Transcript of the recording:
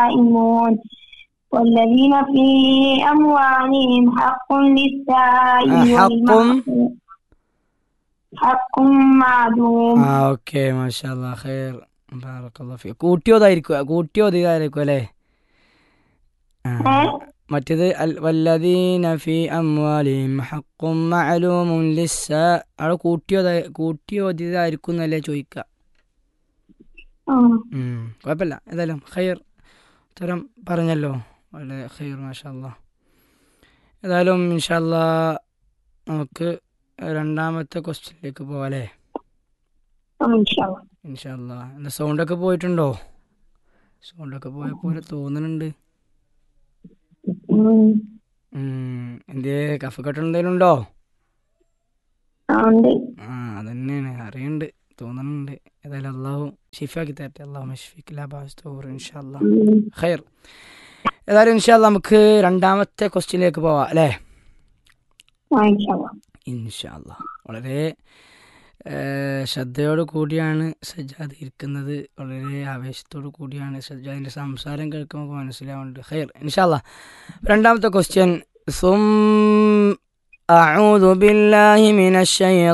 الصائمون والذين في أموالهم حق للسائل آه، حق. والمحروم حق معلوم ആ ഓക്കെ മാഷാല്ലാ ഖൈർ ബാറക്കല്ലാ ഫീ കൂട്ടിയോതായിരിക്കും കൂട്ടിയോതായിരിക്കും അല്ലേ ആ ഏഹ്? മറ്റേത് അൽ വല്ലദീന ഫി അംവാലിഹിം ഹഖ്ഖും മഅലൂമുൻ ലിസ്സ അവിടെ കൂട്ടിയോത കൂട്ടിയോതിയതായിരിക്കും എന്നല്ലേ ചോദിക്കുക ഉം. ഉം, കുഴപ്പമില്ല ഏതായാലും ഖൈർ ഉത്തരം പറഞ്ഞല്ലോ വളരെ ഖൈർ മാഷാല്ലാ ഏതായാലും ഇൻഷാല്ലാ നമുക്ക് രണ്ടാമത്തെ ക്വസ്റ്റ്യനിലേക്ക് പോവാം അല്ലേ ഉം, ഇൻഷാല്ലാ. ഇൻഷാല്ലാ എൻ്റെ സൗണ്ടൊക്കെ പോയിട്ടുണ്ടോ സൗണ്ടൊക്കെ പോയ പോലെ തോന്നുന്നുണ്ട് ഉം. ഉം, എന്തേ കഫക്കെട്ട് എന്തെങ്കിലും ഉണ്ടോ ആ, ഉണ്ട്. ആ അതന്നെയാണ് അറിയുന്നുണ്ട് തോന്നുന്നുണ്ട് ഏതായാലും അള്ളാഹു ഷിഫാക്കി തരട്ടെ അള്ളാഹു മഷ്ഫിക് ലാബാസ്തോർ ഇൻഷാല്ലാ ഉം. ഖൈർ ഏതായാലും ഇൻഷാല്ല നമുക്ക് രണ്ടാമത്തെ ക്വസ്റ്റ്യനിലേക്ക് പോവാം അല്ലേ ആ, ഇൻഷാല്ലാ. ഇൻഷാല്ല വളരെ ഏഹ്, ശ്രദ്ധയോട് കൂടിയാണ് സജ്ജാദ് ഇരിക്കുന്നത് വളരെ ആവേശത്തോടു കൂടിയാണ് സജ്ജാദിൻ്റെ സംസാരം കേൾക്കുമ്പോൾ മനസ്സിലാവുന്നുണ്ട് ഖൈർ ഇൻഷാല്ല രണ്ടാമത്തെ ക്വസ്റ്റ്യൻ സും أعوذ بالله من الشيطان